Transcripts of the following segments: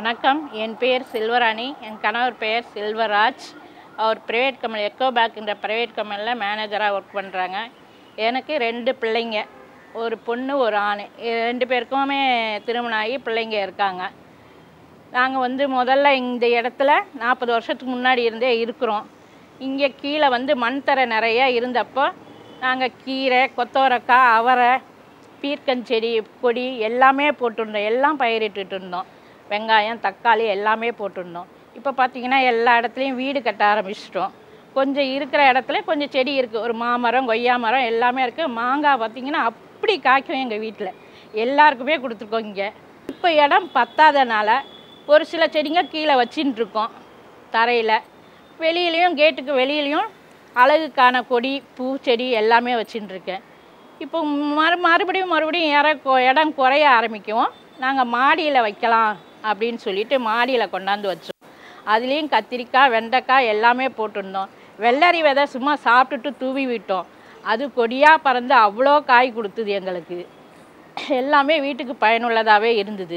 வணக்கம் என் பெயர் செல்வராணி என் கணவர் பெயர் செல்வராஜ் அவர் ப்ரைவேட் கம்பெனி எக்கோ பேக்குன்ற ப்ரைவேட் கம்பெனியில் மேனேஜராக ஒர்க் பண்ணுறாங்க எனக்கு ரெண்டு பிள்ளைங்க ஒரு பொண்ணு ஒரு ஆண் இது ரெண்டு பேருக்குமே திருமணம் ஆகி பிள்ளைங்க இருக்காங்க நாங்கள் வந்து முதல்ல இந்த இடத்துல நாற்பது வருஷத்துக்கு முன்னாடி இருந்தே இருக்கிறோம் இங்கே கீழே வந்து மண் தரை நிறைய இருந்தப்போ நாங்கள் கீரை கொத்தவரக்காய் அவரை பீர்க்கஞ்செடி கொடி எல்லாமே போட்டிருந்தோம் எல்லாம் பயிரிட்டுட்டு இருந்தோம் வெங்காயம் தக்காளி எல்லாமே போட்டிருந்தோம் இப்போ பார்த்தீங்கன்னா எல்லா இடத்துலையும் வீடு கட்ட ஆரம்பிச்சிட்டோம் கொஞ்சம் இருக்கிற இடத்துல கொஞ்சம் செடி இருக்குது ஒரு மாமரம் கொய்யா மரம் எல்லாமே இருக்குது மாங்காய் பார்த்தீங்கன்னா அப்படி காய்க்கும் எங்கள் வீட்டில் எல்லாருக்குமே கொடுத்துருக்கோம் இங்கே இப்போ இடம் பத்தாதனால ஒரு சில செடிங்க கீழே வச்சின்னு இருக்கோம் தரையில் வெளியிலையும் கேட்டுக்கு வெளியிலையும் அழகுக்கான கொடி பூச்செடி எல்லாமே வச்சுட்டு இருக்கேன் இப்போ மறு மறுபடியும் மறுபடியும் இற கொ- இடம் குறைய ஆரம்பிக்கவும் நாங்கள் மாடியில் வைக்கலாம் அப்படின்னு சொல்லிட்டு மாடியில் கொண்டாந்து வச்சோம் அதுலேயும் கத்திரிக்காய் வெண்டைக்காய் எல்லாமே போட்டிருந்தோம் வெள்ளரி விதை சும்மா சாப்பிட்டுட்டு தூவி விட்டோம் அது கொடியாக பறந்து அவ்வளோ காய் கொடுத்தது எங்களுக்கு எல்லாமே வீட்டுக்கு பயனுள்ளதாகவே இருந்தது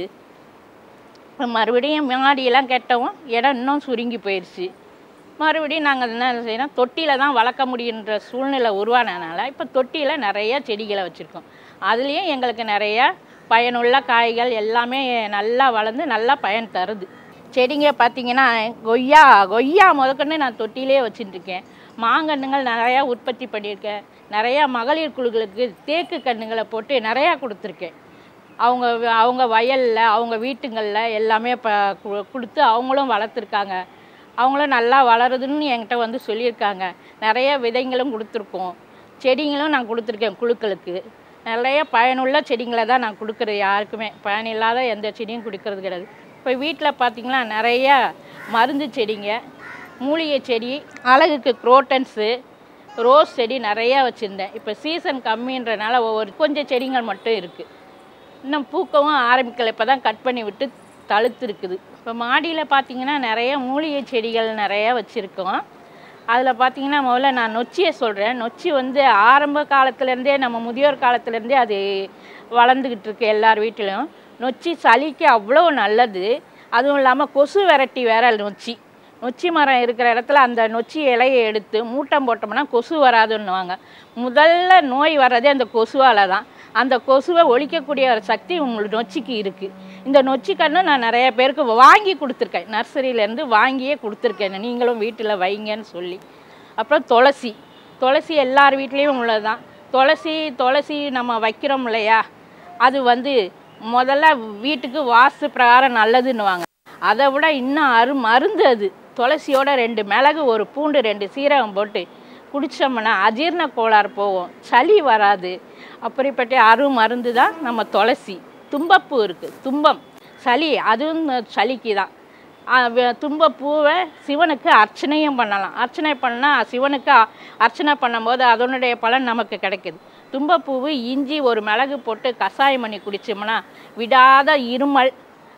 அப்புறம் மறுபடியும் மாடியெல்லாம் கெட்டவும் இடம் இன்னும் சுருங்கி போயிடுச்சு மறுபடியும் நாங்கள் என்ன செய்யணும் தொட்டியில் தான் வளர்க்க முடியுன்ற சூழ்நிலை உருவானதுனால இப்போ தொட்டியில் நிறைய செடிகளை வச்சுருக்கோம் அதுலேயும் எங்களுக்கு நிறைய பயனுள்ள காய்கள் எல்லாமே நல்லா வளர்ந்து நல்லா பயன் தருது செடிங்க பார்த்தீங்கன்னா கொய்யா கொய்யா முதற்கொண்டு நான் தொட்டிலே வச்சுட்டுருக்கேன் மாங்கன்றுங்கள் நிறையா உற்பத்தி பண்ணியிருக்கேன் நிறையா மகளிர் குழுக்களுக்கு தேக்கு கன்றுங்களை போட்டு நிறையா கொடுத்துருக்கேன் அவங்க அவங்க வயலில் அவங்க வீட்டுங்களில் எல்லாமே ப கு- கொடுத்து அவங்களும் வளர்த்துருக்காங்க அவங்களும் நல்லா வளருதுன்னு என்கிட்ட வந்து சொல்லியிருக்காங்க நிறைய விதைங்களும் கொடுத்துருக்கோம் செடிங்களும் நான் கொடுத்துருக்கேன் குழுக்களுக்கு நிறைய பயனுள்ள செடிங்களை தான் நான் கொடுக்குறது யாருக்குமே பயனில்லாத எந்த செடியும் கொடுக்கறது கிடையாது இப்போ வீட்டில் பார்த்தீங்கன்னா நிறைய மருந்து செடிங்க மூலிகை செடி அழகுக்கு குரோட்டன்ஸு ரோஸ் செடி நிறையா வச்சுருந்தேன் இப்போ சீசன் கம்மின்றனால ஒவ்வொரு கொஞ்சம் செடிகள் மட்டும் இருக்குது இன்னும் பூக்கவும் ஆரம்பிக்கலை இப்போ தான் கட் பண்ணி விட்டு தழுத்து இருக்குது இப்போ மாடியில் பார்த்தீங்கன்னா நிறைய மூலிகை செடிகள் நிறைய வச்சுருக்கோம் அதில் பார்த்தீங்கன்னா முதல்ல நான் நொச்சியை சொல்கிறேன் நொச்சி வந்து ஆரம்ப காலத்துலேருந்தே நம்ம முதியோர் காலத்துலேருந்தே அது வளர்ந்துக்கிட்டு இருக்கு எல்லார் வீட்டிலும் நொச்சி சளிக்கு அவ்வளோ நல்லது அதுவும் இல்லாமல் கொசு விரட்டி வேற நொச்சி நொச்சி மரம் இருக்கிற இடத்துல அந்த நொச்சி இலையை எடுத்து மூட்டம் போட்டோம்னா கொசு வராதுன்னுவாங்க முதல்ல நோய் வர்றதே அந்த கொசுவால் தான் அந்த கொசுவை ஒழிக்கக்கூடிய ஒரு சக்தி உங்களுக்கு நொச்சிக்கு இருக்குது இந்த நொச்சி கன்று நான் நிறைய பேருக்கு வாங்கி கொடுத்துருக்கேன் நர்சரியிலேருந்து வாங்கியே கொடுத்துருக்கேன் நீங்களும் வீட்டில் வைங்கன்னு சொல்லி அப்புறம் துளசி துளசி எல்லார் வீட்லேயும் உள்ளதுதான் துளசி துளசி நம்ம வைக்கிறோம் இல்லையா அது வந்து முதல்ல வீட்டுக்கு வாஸ்து பிரகாரம் நல்லதுன்னுவாங்க அதை விட இன்னும் அரு மருந்து அது துளசியோட ரெண்டு மிளகு ஒரு பூண்டு ரெண்டு சீரகம் போட்டு குடித்தோம்னா அஜீரண கோளாறு போகும் சளி வராது அப்படிப்பட்ட அரு மருந்து தான் நம்ம துளசி தும்பப்பூ இருக்குது தும்பம் சளி அதுவும் சளிக்கு தான் அஹ் வ- தும்பப்பூவை சிவனுக்கு அர்ச்சனையும் பண்ணலாம் அர்ச்சனை பண்ணால் சிவனுக்கு அ- அர்ச்சனை பண்ணும்போது அதனுடைய பலன் நமக்கு கிடைக்குது தும்பப்பூவு இஞ்சி ஒரு மிளகு போட்டு கஷாயம் பண்ணி குடிச்சோம்னா விடாத இருமல்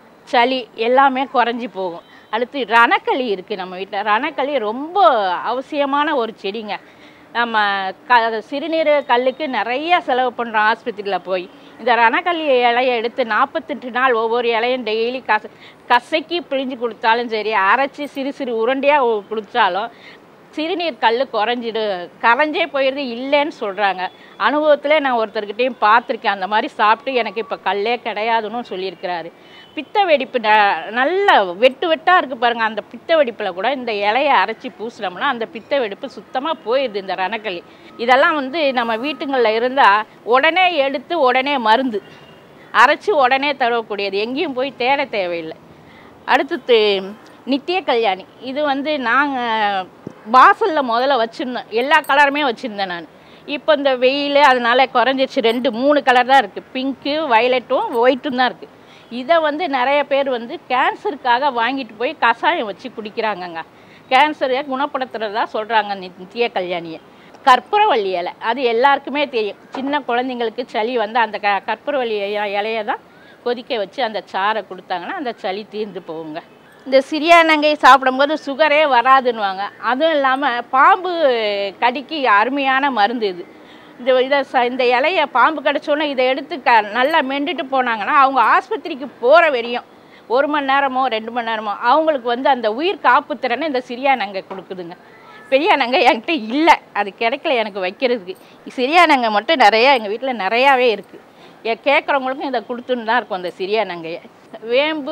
சளி எல்லாமே குறைஞ்சி போகும் அடுத்து ரணக்களி இருக்குது நம்ம வீட்டில் ரணக்களி ரொம்ப அவசியமான ஒரு செடிங்க நம்ம க சிறுநீர் கல்லுக்கு நிறைய செலவு பண்ணுறோம் ஆஸ்பத்திரியில் போய் இந்த ரணக்கல்லி இலையை எடுத்து நாற்பத்தெட்டு நாள் ஒவ்வொரு இலையும் டெய்லி கச கசக்கி பிழிஞ்சு கொடுத்தாலும் சரி அரைச்சி சிறு சிறு உருண்டையாக குடித்தாலும் சிறுநீர் கல் குறைஞ்சிடு கரைஞ்சே போயிடுது இல்லைன்னு சொல்கிறாங்க அனுபவத்தில் நான் ஒருத்தர்கிட்டையும் பார்த்துருக்கேன் அந்த மாதிரி சாப்பிட்டு எனக்கு இப்போ கல்லே கிடையாதுன்னு சொல்லியிருக்கிறாரு பித்த வெடிப்பு ந- நல்ல வெட்டு வெட்டாக இருக்குது பாருங்கள் அந்த பித்த வெடிப்பில் கூட இந்த இலையை அரைச்சி பூசினோம்னா அந்த பித்த வெடிப்பு சுத்தமாக போயிடுது இந்த ரணக்களி இதெல்லாம் வந்து நம்ம வீட்டுங்களில் இருந்தால் உடனே எடுத்து உடனே மருந்து அரைச்சி உடனே தடவக்கூடியது எங்கேயும் போய் தேட தேவையில்லை அடுத்தது நித்திய கல்யாணி இது வந்து நாங்கள் வாசலில் முதல்ல வச்சுருந்தோம் எல்லா கலருமே வச்சுருந்தேன் நான் இப்போ இந்த வெயில் அதனால குறைஞ்சிருச்சு ரெண்டு மூணு கலர் தான் இருக்குது பிங்க்கு வயலட்டும் ஒயிட்டும் தான் இருக்குது இதை வந்து நிறைய பேர் வந்து கேன்சருக்காக வாங்கிட்டு போய் கஷாயம் வச்சு குடிக்கிறாங்கங்க கேன்சரை குணப்படுத்துறதா சொல்கிறாங்க நித்திய கல்யாணியை கற்பூரவள்ளி இலை அது எல்லாருக்குமே தெரியும் சின்ன குழந்தைங்களுக்கு சளி வந்து அந்த க கற்பூரவள்ளி இ- இலையை தான் கொதிக்க வச்சு அந்த சாறை கொடுத்தாங்கன்னா அந்த சளி தீர்ந்து போகுங்க இந்த சிறியானங்கை சாப்பிடும்போது சுகரே வராதுன்னுவாங்க அதுவும் இல்லாமல் பாம்பு கடிக்கு அருமையான மருந்து இது இந்த இதை ச இந்த இலைய பாம்பு கடிச்சோன்னே இதை எடுத்து க நல்லா மெண்டுட்டு போனாங்கன்னா அவங்க ஆஸ்பத்திரிக்கு போகிற வரையும் ஒரு மணி நேரமோ ரெண்டு மணி நேரமோ அவங்களுக்கு வந்து அந்த உயிர் காப்பு திறனை இந்த சிறியா நங்கை கொடுக்குதுங்க பெரிய நங்கை என்கிட்ட இல்லை அது கிடைக்கல எனக்கு வைக்கிறதுக்கு சிறியா நங்கை மட்டும் நிறையா எங்கள் வீட்டில் நிறையாவே இருக்குது கேட்குறவங்களுக்கும் இதை கொடுத்துன்னு தான் இருக்கும் அந்த சிறியா நங்கையை வேம்பு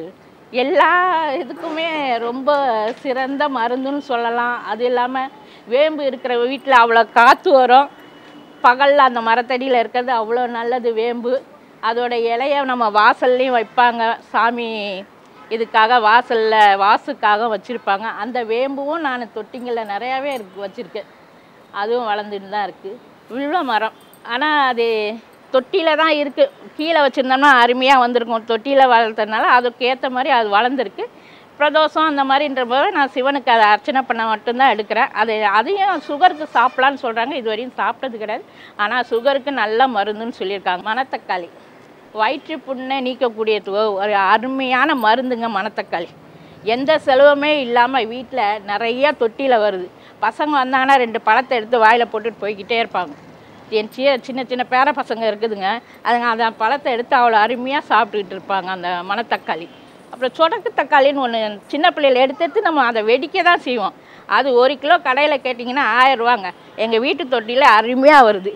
எல்லா இதுக்குமே ரொம்ப சிறந்த மருந்துன்னு சொல்லலாம் அது இல்லாமல் வேம்பு இருக்கிற வீட்டில் அவ்வளோ காற்று வரும் பகலில் அந்த மரத்தடியில் இருக்கிறது அவ்வளோ நல்லது வேம்பு அதோட இலைய நம்ம வாசல்லையும் வைப்பாங்க சாமி இதுக்காக வாசலில் வாசுக்காக வச்சுருப்பாங்க அந்த வேம்பும் நான் தொட்டிங்களில் நிறையாவே இருக்கு வச்சுருக்கேன் அதுவும் வளர்ந்துட்டு தான் இருக்குது வில்வ மரம் ஆனால் அது தொட்டியில் தான் இருக்குது கீழே வச்சுருந்தோம்னா அருமையாக வந்திருக்கும் தொட்டியில் வளர்த்ததுனால அதுக்கு ஏற்ற மாதிரி அது வளர்ந்துருக்கு பிரதோஷம் அந்த மாதிரின்ற போது நான் சிவனுக்கு அதை அர்ச்சனை பண்ண மட்டும்தான் எடுக்கிறேன் அது அதையும் சுகருக்கு சாப்பிட்லான்னு சொல்கிறாங்க இது வரையும் சாப்பிட்டது கிடையாது ஆனால் சுகருக்கு நல்ல மருந்துன்னு சொல்லியிருக்காங்க மணத்தக்காளி வயிற்று புண்ணை நீக்கக்கூடியது ஒரு அருமையான மருந்துங்க மணத்தக்காளி எந்த செலவுமே இல்லாமல் வீட்டில் நிறைய தொட்டியில் வருது பசங்க வந்தாங்கன்னா ரெண்டு பழத்தை எடுத்து வாயில் போட்டுட்டு போய்கிட்டே இருப்பாங்க என் சி சின்ன சின்ன பேர பசங்க இருக்குதுங்க அதுங்க அந்த பழத்தை எடுத்து அவ்வளோ அருமையாக சாப்பிட்டுக்கிட்டு இருப்பாங்க அந்த மணத்தக்காளி அப்புறம் சொடக்கு தக்காளின்னு ஒன்று சின்ன பிள்ளையில எடுத்து எடுத்து நம்ம அதை வெடிக்க தான் செய்வோம் அது ஒரு கிலோ கடையில் கேட்டிங்கன்னா ஆயிரம் ரூபாங்க எங்கள் வீட்டு தொட்டியில் அருமையாக வருது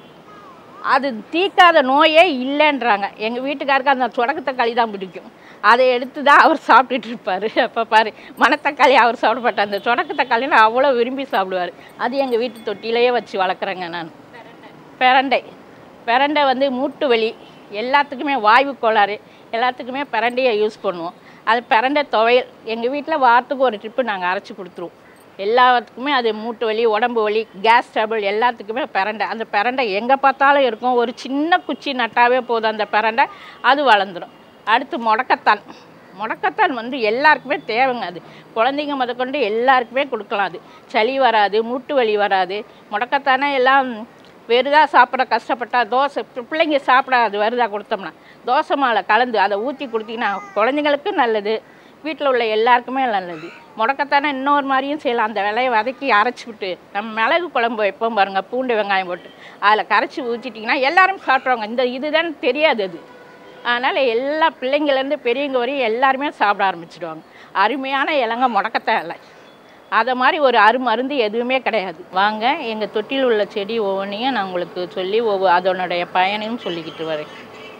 அது தீக்காத நோயே இல்லைன்றாங்க எங்கள் வீட்டுக்காருக்கு அந்த சொடக்கு தக்காளி தான் பிடிக்கும் அதை எடுத்து தான் அவர் சாப்பிட்டுட்டு இருப்பார் அப்போ பாரு மணத்தக்காளி அவர் சாப்பிட மாட்டார் அந்த சொடக்கு தக்காளின்னு அவ்வளோ விரும்பி சாப்பிடுவார் அது எங்கள் வீட்டு தொட்டிலேயே வச்சு வளர்க்குறேங்க நான் பிரண்டை பிரண்டை வந்து மூட்டு வலி எல்லாத்துக்குமே வாய்வு கோளாறு எல்லாத்துக்குமே பிரண்டையை யூஸ் பண்ணுவோம் அது பிரண்டை துவையல் எங்கள் வீட்டில் வாரத்துக்கு ஒரு ட்ரிப்பு நாங்கள் அரைச்சி கொடுத்துருவோம் எல்லாத்துக்குமே அது மூட்டு வலி உடம்பு வலி கேஸ் ட்ரபிள் எல்லாத்துக்குமே பிரண்டை அந்த பிரண்டை எங்கே பார்த்தாலும் இருக்கும் ஒரு சின்ன குச்சி நட்டாவே போதும் அந்த பிரண்டை அது வளர்ந்துடும் அடுத்து முடக்கத்தான் முடக்கத்தான் வந்து எல்லாருக்குமே தேவைங்க அது குழந்தைங்க முதற்கொண்டு எல்லாருக்குமே கொடுக்கலாம் அது சளி வராது மூட்டு வலி வராது முடக்கத்தானே எல்லாம் வெறுதா சாப்பிட கஷ்டப்பட்டா தோசை பி- பிள்ளைங்க சாப்பிடாது வருதா கொடுத்தோம்னா தோசை மாலை கலந்து அதை ஊற்றி கொடுத்தீங்கன்னா குழந்தைங்களுக்கும் நல்லது வீட்டில் உள்ள எல்லாருக்குமே நல்லது முடக்கத்தானே இன்னொரு மாதிரியும் செய்யலாம் அந்த விலையை வதக்கி அரைச்சி விட்டு நம்ம மிளகு குழம்பு வைப்போம் பாருங்கள் பூண்டு வெங்காயம் போட்டு அதில் கரைச்சி ஊற்றிட்டிங்கன்னா எல்லாரும் சாப்பிட்ருவாங்க இந்த இதுதான் தெரியாது அது அதனால் எல்லா பிள்ளைங்கள்லேருந்து பெரியவங்க வரையும் எல்லாருமே சாப்பிட ஆரம்பிச்சிடுவாங்க அருமையான இலங்க முடக்கத்தான் இலை அதை மாதிரி ஒரு அருமருந்து எதுவுமே கிடையாது வாங்க எங்கள் தொட்டியில் உள்ள செடி ஒவ்வொன்றையும் நான் உங்களுக்கு சொல்லி ஒவ்வொரு அதனுடைய பயனையும் சொல்லிக்கிட்டு வரேன்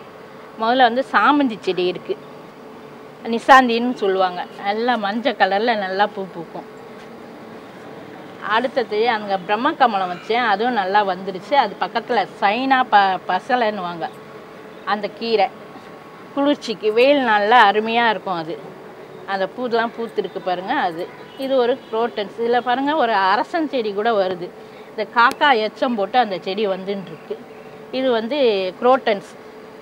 முதல்ல வந்து சாமந்தி செடி இருக்குது நிசாந்தின்னு சொல்லுவாங்க நல்லா மஞ்சள் கலரில் நல்லா பூ பூக்கும் அடுத்தது அங்கே பிரம்ம கமலம் வச்சேன் அதுவும் நல்லா வந்துருச்சு அது பக்கத்தில் சைனா ப பசலைன்னுவாங்க அந்த கீரை குளிர்ச்சிக்கு வெயில் நாளில் அருமையாக இருக்கும் அது அந்த பூதெலாம் பூத்துருக்கு பாருங்கள் அது இது ஒரு குரோட்டன்ஸ் இதில் பாருங்கள் ஒரு அரசன் செடி கூட வருது இந்த காக்கா எச்சம் போட்டு அந்த செடி வந்துன்னு இருக்கு இது வந்து குரோட்டன்ஸ்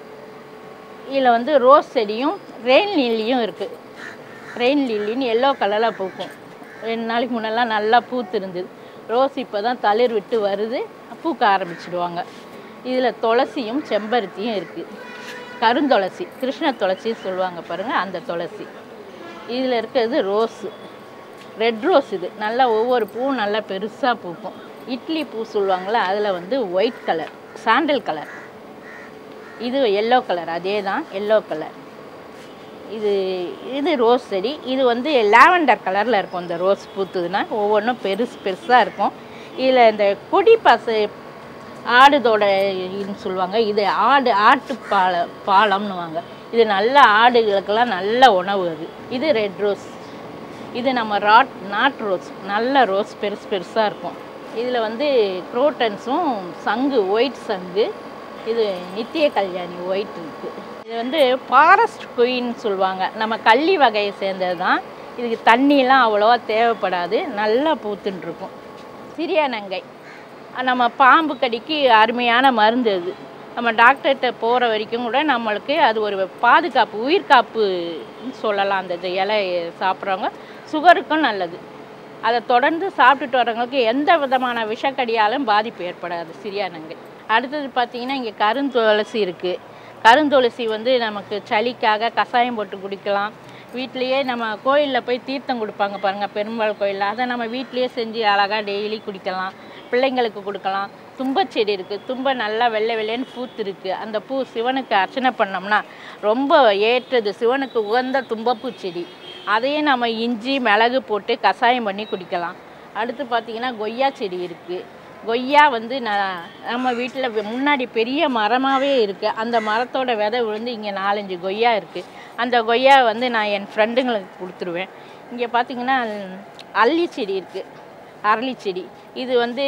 இதில் வந்து ரோஸ் செடியும் ரெயின் லில்லியும் இருக்குது ரெயின் லில்லின்னு எல்லோ கலரில் பூக்கும் ரெண்டு நாளைக்கு முன்னெல்லாம் நல்லா பூத்து இருந்தது ரோஸ் இப்போ தான் தளிர் விட்டு வருது பூக்க ஆரம்பிச்சிடுவாங்க இதில் துளசியும் செம்பருத்தியும் இருக்குது கருந்துளசி கிருஷ்ண துளசி சொல்லுவாங்க பாருங்கள் அந்த துளசி இதில் இருக்கிறது ரோஸு ரெட் ரோஸ் இது நல்லா ஒவ்வொரு பூவும் நல்லா பெருசாக பூக்கும் இட்லி பூ சொல்லுவாங்கள்ல அதில் வந்து ஒயிட் கலர் சாண்டல் கலர் இது எல்லோ கலர் அதே தான் எல்லோ கலர் இது இது ரோஸ் செடி இது வந்து லாவெண்டர் கலரில் இருக்கும் இந்த ரோஸ் பூத்துதுன்னா ஒவ்வொன்றும் பெருசு பெருசாக இருக்கும் இதில் இந்த கொடி பசை ஆடுதோட இதுன்னு சொல்லுவாங்க இது ஆடு ஆட்டு பால பாலம்னுவாங்க இது நல்ல ஆடுகளுக்கெல்லாம் நல்ல உணவு அது இது ரெட் ரோஸ் இது நம்ம ராட் நாட் ரோஸ் நல்ல ரோஸ் பெருசு பெருசாக இருக்கும் இதில் வந்து குரோட்டன்ஸும் சங்கு ஒயிட் சங்கு இது நித்திய கல்யாணி ஒயிட் இருக்குது இது வந்து ஃபாரஸ்ட் குயின்னு சொல்லுவாங்க நம்ம கள்ளி வகையை சேர்ந்தது தான் இதுக்கு தண்ணிலாம் அவ்வளோவா தேவைப்படாது நல்லா பூத்துன்னு இருக்கும் சிறியானங்கை நம்ம பாம்பு கடிக்கு அருமையான மருந்து அது நம்ம டாக்டர்கிட்ட போகிற வரைக்கும் கூட நம்மளுக்கு அது ஒரு பாதுகாப்பு உயிர் காப்புன்னு சொல்லலாம் அந்த இது இலை சாப்பிட்றவங்க சுகருக்கும் நல்லது அதை தொடர்ந்து சாப்பிட்டுட்டு வரவங்களுக்கு எந்த விதமான விஷக்கடியாலும் பாதிப்பு ஏற்படாது சிறியானங்கை அடுத்தது பார்த்தீங்கன்னா இங்கே கருந்துளசி இருக்குது கருந்துளசி வந்து நமக்கு சளிக்காக கஷாயம் போட்டு குடிக்கலாம் வீட்லேயே நம்ம கோயிலில் போய் தீர்த்தம் கொடுப்பாங்க பாருங்கள் பெருமாள் கோயிலில் அதை நம்ம வீட்லேயே செஞ்சு அழகாக டெய்லி குடிக்கலாம் பிள்ளைங்களுக்கு கொடுக்கலாம் தும்பச் செடி இருக்குது தும்பை நல்லா வெள்ளை வெள்ளைன்னு பூத்து இருக்குது அந்த பூ சிவனுக்கு அர்ச்சனை பண்ணோம்னா ரொம்ப ஏற்றது சிவனுக்கு உகந்த தும்பப்பூ செடி அதையும் நம்ம இஞ்சி மிளகு போட்டு கஷாயம் பண்ணி குடிக்கலாம் அடுத்து பார்த்திங்கன்னா கொய்யா செடி இருக்குது கொய்யா வந்து நான் நம்ம வீட்டில் முன்னாடி பெரிய மரமாகவே இருக்குது அந்த மரத்தோட விதை விழுந்து இங்கே நாலஞ்சு கொய்யா இருக்குது அந்த கொய்யா வந்து நான் என் ஃப்ரெண்டுங்களுக்கு கொடுத்துருவேன் இங்கே பார்த்தீங்கன்னா அல்லி செடி இருக்குது அரளி செடி இது வந்து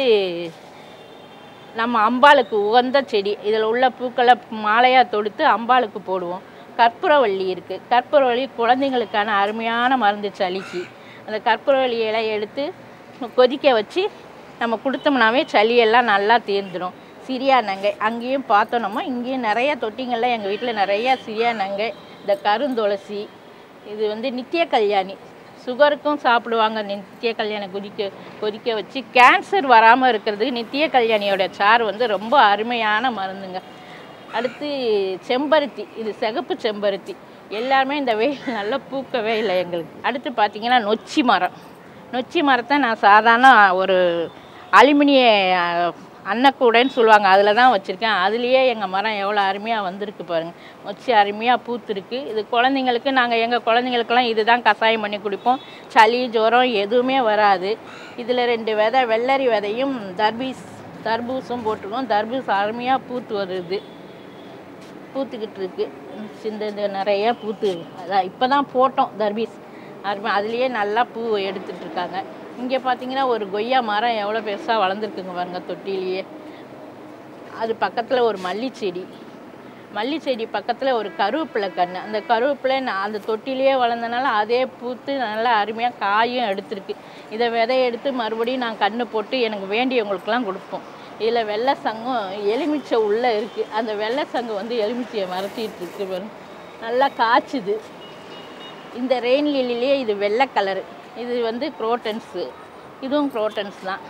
நம்ம அம்பாளுக்கு உகந்த செடி இதில் உள்ள பூக்களை மாலையாக தொடுத்து அம்பாளுக்கு போடுவோம் கற்பூரவள்ளி இருக்குது கற்பூரவள்ளி குழந்தைங்களுக்கான அருமையான மருந்து சளிக்கு அந்த கற்பூரவள்ளி இலையை எடுத்து கொதிக்க வச்சு நம்ம கொடுத்தோம்னாவே சளியெல்லாம் நல்லா தீர்ந்துடும் சிரியா நங்கை அங்கேயும் பார்த்தோம்னா இங்கேயும் நிறைய தொட்டிங்கள்ல எங்கள் வீட்டில் நிறைய சிரியா நங்கை இந்த கருந்துளசி இது வந்து நித்திய கல்யாணி சுகருக்கும் சாப்பிடுவாங்க நித்திய கல்யாணி கொதிக்க கொதிக்க வச்சு கேன்சர் வராமல் இருக்கிறதுக்கு நித்திய கல்யாணியோட சாறு வந்து ரொம்ப அருமையான மருந்துங்க அடுத்து செம்பருத்தி இது சிகப்பு செம்பருத்தி எல்லாருமே இந்த வெயில் நல்லா பூக்கவே இல்லை எங்களுக்கு அடுத்து பார்த்தீங்கன்னா நொச்சி மரம் நொச்சி மரத்தை நான் சாதாரண ஒரு அலுமினிய அஹ், அன்னக்கூடைன்னு சொல்லுவாங்க அதில் தான் வச்சுருக்கேன் அதுலேயே எங்கள் மரம் எவ்வளோ அருமையாக வந்திருக்கு பாருங்கள் நொச்சி அருமையாக பூத்துருக்கு இது குழந்தைங்களுக்கு நாங்கள் எங்கள் குழந்தைங்களுக்கெல்லாம் இது தான் கஷாயம் பண்ணி குடிப்போம் சளி ஜுரம் எதுவுமே வராது இதில் ரெண்டு விதை வெள்ளரி விதையும் தர்பீஸ் தர்பூசும் போட்டிருக்கோம் தர்பூஸ் அருமையாக பூத்து வருது பூத்துக்கிட்டு இருக்கு இந்த இந்த நிறைய பூத்து அதான் இப்போ தான் போட்டோம் தர்பீஸ் அருமை அதுலேயே நல்லா பூ எடுத்துட்டு இருக்காங்க இங்கே பார்த்தீங்கன்னா ஒரு கொய்யா மரம் எவ்வளோ பெருசாக வளர்ந்துருக்குங்க பாருங்க தொட்டிலேயே அது பக்கத்தில் ஒரு மல்லி செடி மல்லி செடி பக்கத்தில் ஒரு கருவேப்பிலை கன்று அந்த கருவேப்பிலை நான் அந்த தொட்டிலேயே வளர்ந்தனால அதே பூத்து நல்லா அருமையாக காயும் எடுத்திருக்கு இதை விதைய எடுத்து மறுபடியும் நான் கன்று போட்டு எனக்கு வேண்டியவங்களுக்கெல்லாம் கொடுப்போம் இதில் வெள்ளை சங்கம் எலுமிச்சை உள்ளே இருக்குது அந்த வெள்ளை சங்கம் வந்து எலுமிச்சையை மரத்திட்டு இருக்கு பாருங்க நல்லா காய்ச்சுது இந்த ரெயின் லில்லிலே இது வெள்ளை கலரு இது வந்து குரோட்டன்ஸு இதுவும் குரோட்டன்ஸ் தான்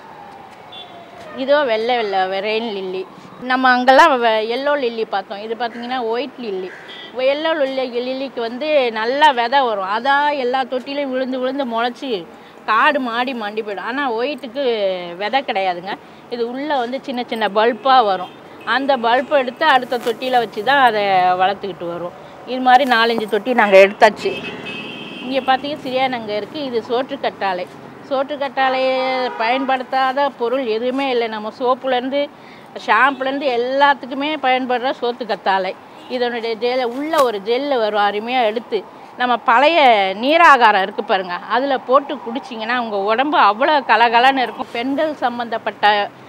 இதோ வெள்ளை வெள்ளை ரெயின் லில்லி நம்ம அங்கெல்லாம் எல்லோ லில்லி பார்த்தோம் இது பார்த்தீங்கன்னா ஒயிட் லில்லி எல்லோ லில்லி லில்லிக்கு வந்து நல்லா விதை வரும் அதான் எல்லா தொட்டிலையும் விழுந்து விழுந்து முளைச்சி காடு மாடி மாண்டி போயிடும் ஆனால் ஒயிட்டுக்கு விதை கிடையாதுங்க இது உள்ளே வந்து சின்ன சின்ன பல்பாக வரும் அந்த பல்பை எடுத்து அடுத்த தொட்டியில் வச்சு தான் அதை வளர்த்துக்கிட்டு வரும் இது மாதிரி நாலஞ்சு தொட்டி நாங்கள் எடுத்தாச்சு இங்கே பார்த்தீங்கன்னா சிறியானங்க இருக்குது இது சோற்றுக்கற்றாழை சோற்றுக்கற்றாழையை பயன்படுத்தாத பொருள் எதுவுமே இல்லை நம்ம சோப்புலேருந்து ஷாம்புலேருந்து எல்லாத்துக்குமே பயன்படுற சோத்துக்கத்தாழை இதனுடைய ஜெல் உள்ள ஒரு ஜெல்லு வரும் அருமையாக எடுத்து நம்ம பழைய நீராகாரம் இருக்குது பாருங்க அதில் போட்டு குடிச்சிங்கன்னா உங்கள் உடம்பு அவ்வளோ கலகலன்னு இருக்கும் பெண்கள் சம்மந்தப்பட்ட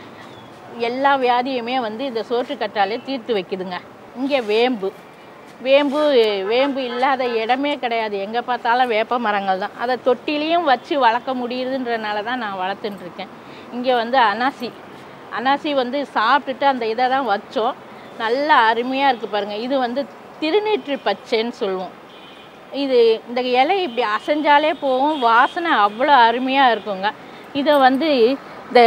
எல்லா வியாதியுமே வந்து இந்த சோற்றுக்கற்றாலே தீர்த்து வைக்குதுங்க இங்கே வேம்பு வேம்பு வேம்பு இல்லாத இடமே கிடையாது எங்கே பார்த்தாலும் வேப்ப மரங்கள் தான் அதை தொட்டிலையும் வச்சு வளர்க்க முடியுதுன்றனால தான் நான் வளர்த்துட்டு இருக்கேன் இங்கே வந்து அனாசி அனாசி வந்து சாப்பிட்டுட்டு அந்த இதை தான் வச்சோம் நல்லா அருமையாக இருக்குது பாருங்கள் இது வந்து திருநீற்று பச்சைன்னு சொல்லுவோம் இது இந்த இலை இப்படி அசைஞ்சாலே போகும் வாசனை அவ்வளோ அருமையாக இருக்குங்க இதை வந்து இந்த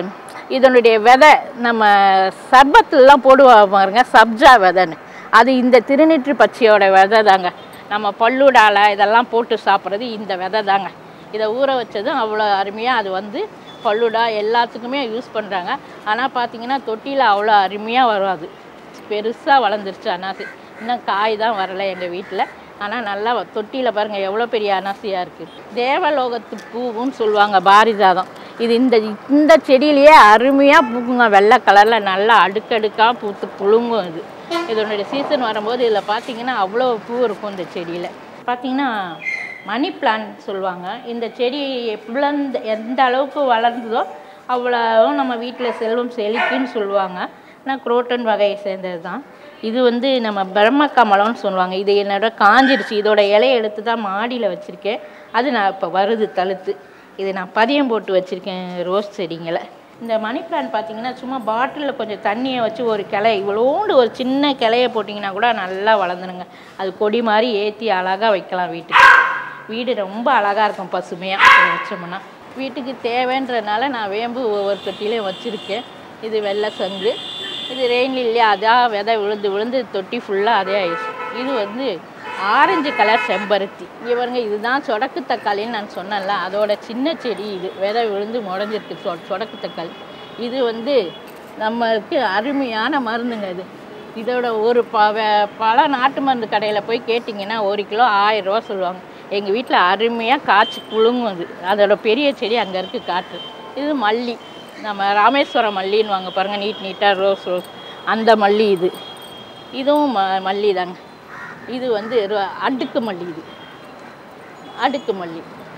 இதனுடைய விதை நம்ம சர்பத்துலலாம் போடுவாங்க பாருங்க சப்ஜா விதைன்னு அது இந்த திருநீற்று பச்சையோட விதை தாங்க நம்ம பல்லுடால இதெல்லாம் போட்டு சாப்பிட்றது இந்த விதை தாங்க இதை ஊற வச்சதும் அவ்வளோ அருமையாக அது வந்து பல்லுடா எல்லாத்துக்குமே யூஸ் பண்ணுறாங்க ஆனால் பார்த்தீங்கன்னா தொட்டியில் அவ்வளோ அருமையாக வராது பெருசாக வளர்ந்துருச்சு அனாசி இன்னும் காய் தான் வரலை எங்கள் வீட்டில் ஆனால் நல்லா தொட்டியில் பாருங்கள் எவ்வளோ பெரிய அனாசியாக இருக்குது தேவலோகத்து பூவுன்னு சொல்லுவாங்க பாரிஜாதம் இது இந்த இந்த செடியிலேயே அருமையாக பூக்குங்க வெள்ளை கலரில் நல்லா அடுக்கடுக்காக பூத்து புழுங்கும் இது இதனுடைய சீசன் வரும்போது இதில் பார்த்தீங்கன்னா அவ்வளோ பூ இருக்கும் இந்த செடியில் பார்த்தீங்கன்னா மணி பிளான்ட் சொல்லுவாங்க இந்த செடி எவ்வளந்த எந்த அளவுக்கு வளர்ந்ததோ அவ்வளோ நம்ம வீட்டில் செல்வம் செழிக்குன்னு சொல்லுவாங்க ஆனால் குரோட்டன் வகையை சேர்ந்தது தான் இது வந்து நம்ம பிரம்ம கமலம்னு சொல்லுவாங்க இது என்னோட காஞ்சிருச்சு இதோட இலையை எடுத்து தான் மாடியில் வச்சுருக்கேன் அது நான் இப்போ வருது தழுத்து இது நான் பதியம் போட்டு வச்சுருக்கேன் ரோஸ் செடிங்களை இந்த மணி பிளான்ட் பார்த்தீங்கன்னா சும்மா பாட்டிலில் கொஞ்சம் தண்ணியை வச்சு ஒரு கிளை இவ்வளோண்டு ஒரு சின்ன கிளைய போட்டிங்கன்னா கூட நல்லா வளர்ந்துருங்க அது கொடி மாதிரி ஏற்றி அழகாக வைக்கலாம் வீட்டுக்கு வீடு ரொம்ப அழகாக இருக்கும் பசுமையாக வச்சோம்னா வீட்டுக்கு தேவைன்றனால நான் வேம்பு ஒவ்வொரு தொட்டிலையும் வச்சுருக்கேன் இது வெள்ளை சங்கு இது ரெயின் லில்லி அதான் விதை விழுந்து விழுந்து தொட்டி ஃபுல்லாக அதே ஆயிடுச்சு இது வந்து ஆரஞ்சு கலர் செம்பருத்தி இங்கே பாருங்க இதுதான் சொடக்கு தக்காளின்னு நான் சொன்னேன்ல அதோட சின்ன செடி இது விதை விழுந்து முடஞ்சிருக்கு சொ சொடக்கு தக்காளி இது வந்து நம்மளுக்கு அருமையான மருந்துங்க இது இதோட ஒரு ப வே- பல நாட்டு மருந்து கடையில் போய் கேட்டிங்கன்னா ஒரு கிலோ ஆயிரம் ரூபா சொல்லுவாங்க எங்கள் வீட்டில் அருமையாக காய்ச்சி குலுங்கும் அது அதோட பெரிய செடி அங்கே இருக்குது காட்டு இது மல்லி நம்ம ராமேஸ்வரம் மல்லின்னு வாங்க பாருங்கள் நீட் நீட்டாக ரோஸ் ரோஸ் அந்த மல்லி இது இதுவும் ம மல்லி தாங்க இது வந்து ரு- அடுக்கு மல்லி இது அடுக்கு மல்லி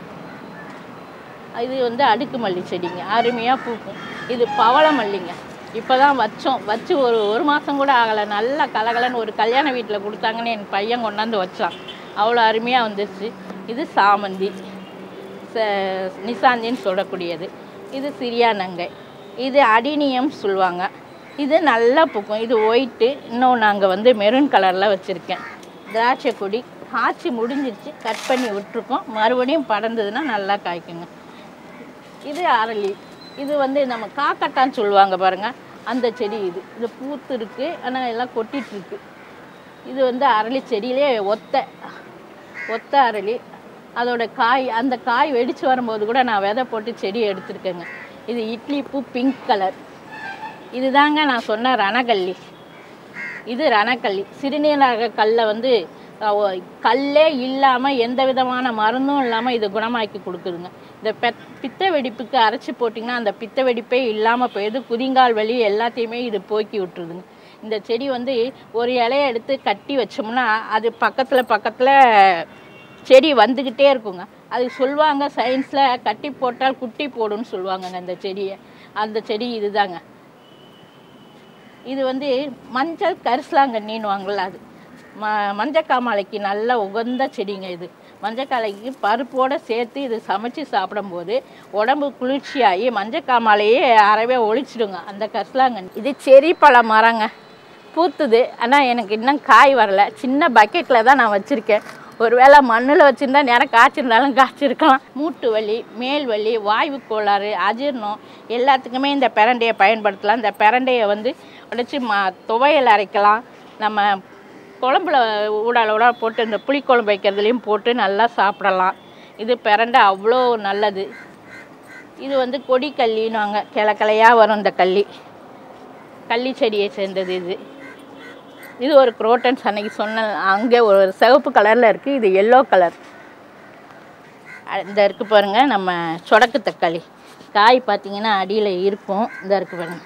இது வந்து அடுக்கு மல்லி செடிங்க அருமையாக பூக்கும் இது பவள மல்லிங்க இப்போ தான் வச்சோம் வச்சு ஒரு ஒரு மாதம் கூட ஆகலை நல்லா கலகலன்னு ஒரு கல்யாண வீட்டில் கொடுத்தாங்கன்னு என் பையன் கொண்டாந்து வச்சான் அவ்வளோ அருமையாக வந்துருச்சு இது சாமந்தி ச- நிசாந்தின்னு சொல்லக்கூடியது இது சிரியா நங்கை இது அடினியம் சொல்லுவாங்க இது நல்லா பூக்கும் இது ஒயிட்டு இன்னும் நாங்கள் வந்து மெரூன் கலரில் வச்சுருக்கேன் திராட்சை கொடி காய்ச்சி முடிஞ்சிருச்சு கட் பண்ணி விட்டுருக்கோம் மறுபடியும் படர்ந்ததுன்னா நல்லா காய்க்குங்க இது அரளி இது வந்து நம்ம காக்கட்டான்னு சொல்லுவாங்க பாருங்க அந்த செடி இது இது பூத்து இருக்கு ஆனால் எல்லாம் கொட்டிட்டு இருக்கு இது வந்து அரளி செடியிலே ஒத்த ஒத்த அரளி அதோட காய் அந்த காய் வெடிச்சு வரும்போது கூட நான் விதை போட்டு செடி எடுத்திருக்கேங்க இது இட்லி பூ பிங்க் கலர் இதுதாங்க நான் சொன்ன ரணகல்லி இது ரணக்கல்லி சிறுநீரக கல்லை வந்து அஹ், ஒ- கல்லே இல்லாமல் எந்த விதமான மருந்தும் இல்லாமல் இது குணமாக்கி கொடுக்குதுங்க இந்த பெத் பித்த வெடிப்புக்கு அரைச்சி போட்டிங்கன்னா அந்த பித்த வெடிப்பே இல்லாமல் போயிடுது குதிங்கால் வலி எல்லாத்தையுமே இது போக்கி விட்டுருதுங்க இந்த செடி வந்து ஒரு இலைய எடுத்து கட்டி வச்சோம்னா அது பக்கத்தில் பக்கத்தில் செடி வந்துக்கிட்டே இருக்குங்க அது சொல்லுவாங்க சயின்ஸில் கட்டி போட்டால் குட்டி போடும்னு சொல்லுவாங்கங்க இந்த செடியை அந்த செடி இதுதாங்க இது வந்து மஞ்சள் கரிசலாங்கண்ணின்னு வாங்கல அது ம மஞ்சக்காமாலைக்கு நல்ல உகந்த செடிங்க இது மஞ்சக்காலைக்கு பருப்போடு சேர்த்து இது சமைச்சு சாப்பிடும்போது உடம்பு குளிர்ச்சியாகி மஞ்சக்காமாலையே அறவே ஒழிச்சிடுங்க அந்த கரிசலாங்கண்ணி இது செரி பழ மரங்க பூத்துது ஆனால் எனக்கு இன்னும் காய் வரல சின்ன பக்கெட்டில் தான் நான் வச்சுருக்கேன் ஒருவேளை மண்ணில் வச்சுருந்தா நேரம் காய்ச்சிருந்தாலும் காய்ச்சிருக்கலாம் மூட்டு வலி மேல் வலி வாய்வு கோளாறு அஜீர்ணம் எல்லாத்துக்குமே இந்த பிரண்டையை பயன்படுத்தலாம் இந்த பிரண்டையை வந்து உடைச்சி மா துவையல் அரைக்கலாம் நம்ம குழம்புல ஊடால ஊடால போட்டு இந்த புளிக்குழம்பு வைக்கிறதுலையும் போட்டு நல்லா சாப்பிடலாம் இது பிரண்டை அவ்வளோ நல்லது இது வந்து கொடி கல்லின்னுவாங்க கிளை கிளையாக வரும் இந்த கள்ளி கள்ளி செடியை சேர்ந்தது இது இது ஒரு குரோட்டன்ஸ் அன்னைக்கு சொன்ன அங்கே ஒரு சிவப்பு கலரில் இருக்குது இது எல்லோ கலர் இந்த இருக்குது பாருங்க நம்ம சொடக்கு தக்காளி காய் பார்த்தீங்கன்னா அடியில் இருக்கும் இந்த இருக்குது பாருங்க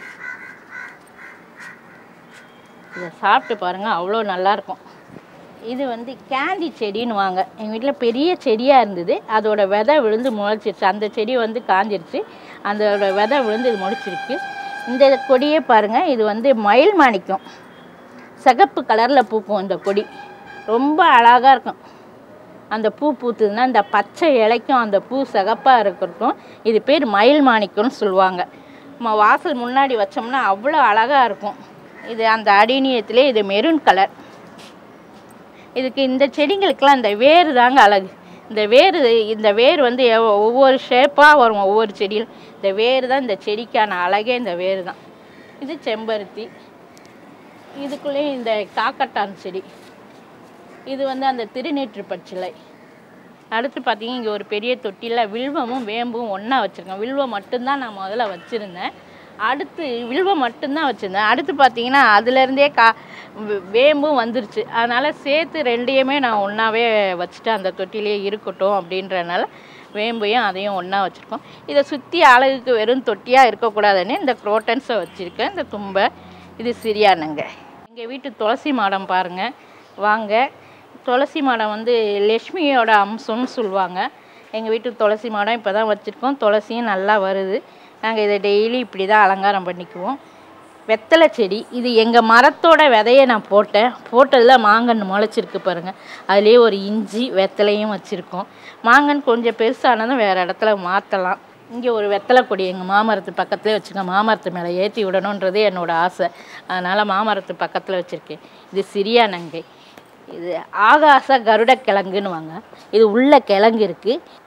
இதை சாப்பிட்டு பாருங்கள் அவ்வளோ நல்லாயிருக்கும் இது வந்து கேண்டி செடின்னு வாங்க எங்கள் வீட்டில் பெரிய செடியாக இருந்தது அதோட விதை விழுந்து முளைச்சிருச்சு அந்த செடி வந்து காஞ்சிருச்சு அதோட விதை விழுந்து இது முளைச்சிருக்கு இந்த கொடியே பாருங்கள் இது வந்து மயில் மாணிக்கம் சிகப்பு கலரில் பூக்கும் இந்த கொடி ரொம்ப அழகாக இருக்கும் அந்த பூ பூத்துதுன்னா இந்த பச்சை இலைக்கும் அந்த பூ சிகப்பாக இருக்கிறதுக்கும் இது பேர் மயில் மாணிக்கம்னு சொல்லுவாங்க நம்ம வாசல் முன்னாடி வச்சோம்னா அவ்வளோ அழகாக இருக்கும் இது அந்த அடிநியத்திலே இது மெரூன் கலர் இதுக்கு இந்த செடிங்களுக்கெல்லாம் இந்த வேர் தாங்க அழகு இந்த வேர் இந்த வேர் வந்து எவ்வ- ஒவ்வொரு ஷேப்பாக வரும் ஒவ்வொரு செடியும் இந்த வேர் தான் இந்த செடிக்கான அழகே இந்த வேர் தான் இது செம்பருத்தி இதுக்குள்ளேயும் இந்த காக்கட்டான் செடி இது வந்து அந்த திருநீற்று பச்சிலை அடுத்து பார்த்தீங்கன்னா இங்கே ஒரு பெரிய தொட்டியில் வில்வமும் வேம்பும் ஒன்றா வச்சுருக்கேன் வில்வம் மட்டும்தான் நான் முதல்ல வச்சுருந்தேன் அடுத்து வில்வம் மட்டும்தான் வச்சுருந்தேன் அடுத்து பார்த்தீங்கன்னா அதுலேருந்தே கா வே- வேம்பும் வந்துருச்சு அதனால் சேர்த்து ரெண்டையுமே நான் ஒன்றாவே வச்சுட்டேன் அந்த தொட்டிலே இருக்கட்டும் அப்படின்றனால வேம்பையும் அதையும் ஒன்றா வச்சுருக்கோம் இதை சுற்றி அழகுக்கு வெறும் தொட்டியாக இருக்கக்கூடாதுன்னு இந்த குரோட்டன்ஸை வச்சுருக்கேன் இந்த தும்பை இது சிரியானங்க எங்கள் வீட்டு துளசி மாடம் பாருங்கள் வாங்க துளசி மாடம் வந்து லக்ஷ்மியோட அம்சம்னு சொல்லுவாங்க எங்கள் வீட்டு துளசி மாடம் இப்போ தான் வச்சுருக்கோம் துளசியும் நல்லா வருது நாங்கள் இதை டெய்லி இப்படி தான் அலங்காரம் பண்ணிக்குவோம் வெத்தலை செடி இது எங்கள் மரத்தோட விதையை நான் போட்டேன் போட்டதில் மாங்கன்று முளைச்சிருக்கு பாருங்கள் அதுலேயே ஒரு இஞ்சி வெத்தலையும் வச்சுருக்கோம் மாங்கன்று கொஞ்சம் பெருசானதும் வேறு இடத்துல மாற்றலாம் இங்கே ஒரு வெத்தலை கொடி எங்கள் மாமரத்து பக்கத்துலேயே வச்சுருக்கேன் மாமரத்து மேலே ஏற்றி விடணுன்றது என்னோட ஆசை அதனால் மாமரத்து பக்கத்தில் வச்சுருக்கேன் இது சிரியா நங்கை இது ஆகாச கருட கிழங்குன்னு வாங்க இது உள்ள கிழங்கு இருக்குது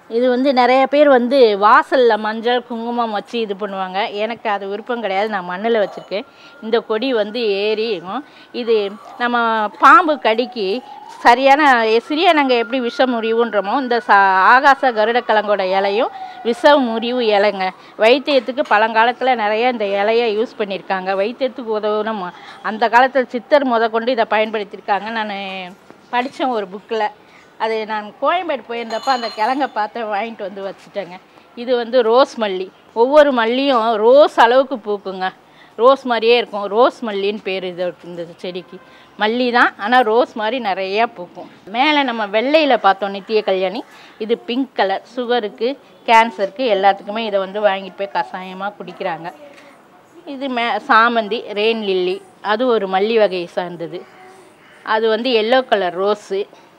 இது வந்து நிறைய பேர் வந்து வாசலில் மஞ்சள் குங்குமம் வச்சு இது பண்ணுவாங்க எனக்கு அது விருப்பம் கிடையாது நான் மண்ணில் வச்சுருக்கேன் இந்த கொடி வந்து ஏறி இருக்கும் இது நம்ம பாம்பு கடிக்கு சரியான சிறிய நாங்கள் எப்படி விஷ முறிவுன்றமோ இந்த சா ஆகாச கருடக்கிழங்கோட இலையும் விஷ முறிவு இலைங்க வைத்தியத்துக்கு பழங்காலத்தில் நிறைய இந்த இலையை யூஸ் பண்ணியிருக்காங்க வைத்தியத்துக்கு உதவணும் அந்த காலத்தில் சித்தர் முத கொண்டு இதை பயன்படுத்தியிருக்காங்க நான் படித்தேன் ஒரு புக்கில் அது நான் கோயம்பேடு போயிருந்தப்போ அந்த கிழங்க பார்த்து வாங்கிட்டு வந்து வச்சுட்டேங்க இது வந்து ரோஸ் மல்லி ஒவ்வொரு மல்லியும் ரோஸ் அளவுக்கு பூக்குங்க ரோஸ் மாதிரியே இருக்கும் ரோஸ் மல்லின்னு பேர் இது இந்த செடிக்கு மல்லி தான் ஆனால் ரோஸ் மாதிரி நிறையா பூக்கும் மேலே நம்ம வெள்ளையில் பார்த்தோம் நித்திய கல்யாணி இது பிங்க் கலர் சுகருக்கு கேன்சருக்கு எல்லாத்துக்குமே இதை வந்து வாங்கிட்டு போய் கஷாயமாக குடிக்கிறாங்க இது மே சாமந்தி ரெயின் லில்லி அது ஒரு மல்லி வகையை சார்ந்தது அது வந்து எல்லோ கலர் ரோஸு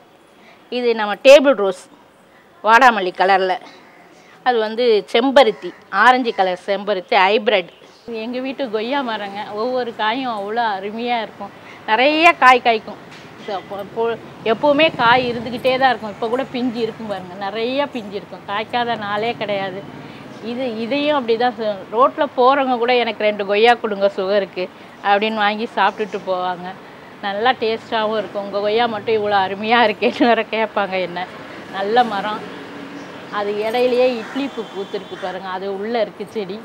இது நம்ம டேபிள் ரோஸ் வாடாமல்லி கலரில் அது வந்து செம்பருத்தி ஆரஞ்சு கலர் செம்பருத்தி ஹைப்ரிட் எங்கள் வீட்டு கொய்யா மரங்க ஒவ்வொரு காயும் அவ்வளோ அருமையாக இருக்கும் நிறைய காய் காய்க்கும் So, அப்போ- அப்போ எப்போவுமே காய் இருந்துக்கிட்டே தான் இருக்கும் இப்போ கூட பிஞ்சு இருக்கும் பாருங்கள் நிறைய பிஞ்சு இருக்கும் காய்க்காத நாளே கிடையாது இது இதையும் அப்படி தான் ரோட்டில் போகிறவங்க கூட எனக்கு ரெண்டு கொய்யா கொடுங்க சுகருக்கு அப்படின்னு வாங்கி சாப்பிட்டுட்டு போவாங்க நல்லா டேஸ்ட்டாகவும் இருக்கும் உங்கள் கொய்யா மட்டும் இவ்வளோ அருமையாக இருக்கேன்னு வேற கேட்பாங்க என்ன நல்ல மரம் அது இடையிலையே இட்லி பூ பூத்துருக்கு பாருங்க அது உள்ளே இருக்குது செடி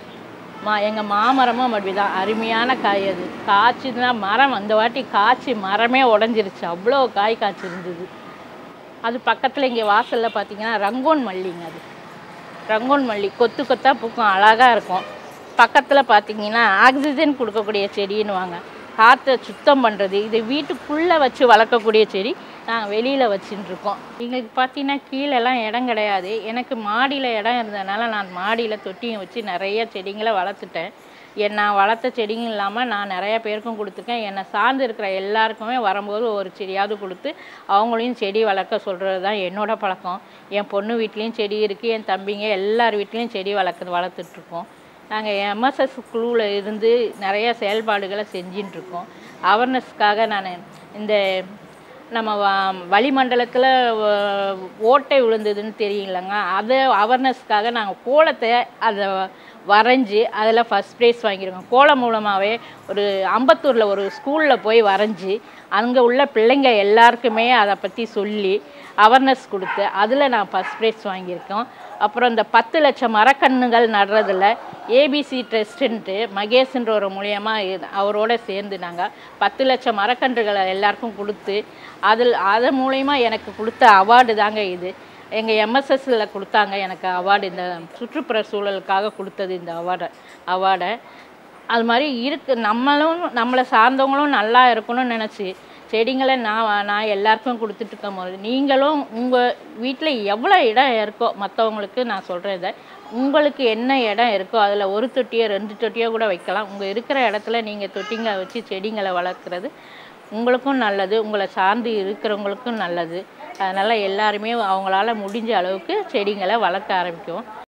மா எங்கள் மாமரமும் அப்படி தான் அருமையான காய் அது காய்ச்சிதுன்னா மரம் அந்த வாட்டி காய்ச்சி மரமே உடஞ்சிருச்சு அவ்வளோ காய் காய்ச்சிருந்தது அது பக்கத்தில் இங்கே வாசலில் பார்த்தீங்கன்னா ரங்கோன் மல்லிங்க அது ரங்கோன் மல்லி கொத்து கொத்தாக பூக்கும் அழகாக இருக்கும் பக்கத்தில் பார்த்தீங்கன்னா ஆக்சிஜன் கொடுக்கக்கூடிய செடின்னுவாங்க காற்றை சுத்தம் பண்ணுறது இது வீட்டுக்குள்ளே வச்சு வளர்க்கக்கூடிய செடி நாங்கள் வெளியில் வச்சுட்டு இருக்கோம் எங்களுக்கு பார்த்தீங்கன்னா கீழெல்லாம் இடம் கிடையாது எனக்கு மாடியில் இடம் இருந்ததுனால நான் மாடியில் தொட்டியும் வச்சு நிறைய செடிங்களை வளர்த்துட்டேன் என் நான் வளர்த்த செடிங்க இல்லாமல் நான் நிறைய பேருக்கும் கொடுத்துருக்கேன் என்னை சார்ந்து இருக்கிற எல்லாருக்குமே வரும்போது ஒரு செடியாவது கொடுத்து அவங்களையும் செடி வளர்க்க சொல்கிறது தான் என்னோட பழக்கம் என் பொண்ணு வீட்லேயும் செடி இருக்குது என் தம்பிங்க எல்லார் வீட்லேயும் செடி வளர்க்குறது வளர்த்துட்ருக்கோம் நாங்கள் எம்எஸ்எஸ் குழுவில் இருந்து நிறைய செயல்பாடுகளை செஞ்சுட்டு இருக்கோம் அவேர்னஸ்க்காக நான் இந்த நம்ம வ- வளிமண்டலத்தில் வ- ஓட்டை விழுந்ததுன்னு தெரியுங்களங்க அதை அவேர்னஸ்க்காக நாங்கள் கோலத்தை அதை வரைஞ்சி அதில் ஃபஸ்ட் ப்ரைஸ் வாங்கியிருக்கோம் கோலம் மூலமாகவே ஒரு அம்பத்தூரில் ஒரு ஸ்கூலில் போய் வரைஞ்சி அங்கே உள்ள பிள்ளைங்க எல்லாருக்குமே அதை பற்றி சொல்லி அவேர்னஸ் கொடுத்து அதில் நான் ஃபஸ்ட் ப்ரைஸ் வாங்கியிருக்கோம் அப்புறம் இந்த பத்து லட்சம் மரக்கன்றுகள் நடுறதுல ஏபிசி ட்ரஸ்ட்டுன்ட்டு மகேஷ்ன்ற ஒரு மூலியமாக அவரோட சேர்ந்து நாங்கள் பத்து லட்சம் மரக்கன்றுகளை எல்லாருக்கும் கொடுத்து அதில் அது மூலயமா எனக்கு கொடுத்த அவார்டு தாங்க இது எங்கள் எம்எஸ்எஸ்ல கொடுத்தாங்க எனக்கு அவார்டு இந்த சுற்றுப்புற சூழலுக்காக கொடுத்தது இந்த அவார்டை அவார்டை அது மாதிரி இருக்கு நம்மளும் நம்மளை சார்ந்தவங்களும் நல்லா இருக்கணும்னு நினச்சி செடிங்களை நான் நான் எல்லாருக்கும் கொடுத்துட்டு இருக்கும் போது நீங்களும் உங்கள் வீட்டில் எவ்வளோ இடம் இருக்கோ மற்றவங்களுக்கு நான் சொல்கிறேன் இதை உங்களுக்கு என்ன இடம் இருக்கோ அதில் ஒரு தொட்டியோ ரெண்டு தொட்டியோ கூட வைக்கலாம் உங்கள் இருக்கிற இடத்துல நீங்கள் தொட்டிங்க வச்சு செடிங்களை வளர்க்குறது உங்களுக்கும் நல்லது உங்களை சார்ந்து இருக்கிறவங்களுக்கும் நல்லது அதனால் எல்லாருமே அவங்களால முடிஞ்ச அளவுக்கு செடிங்களை வளர்க்க ஆரம்பிக்கும்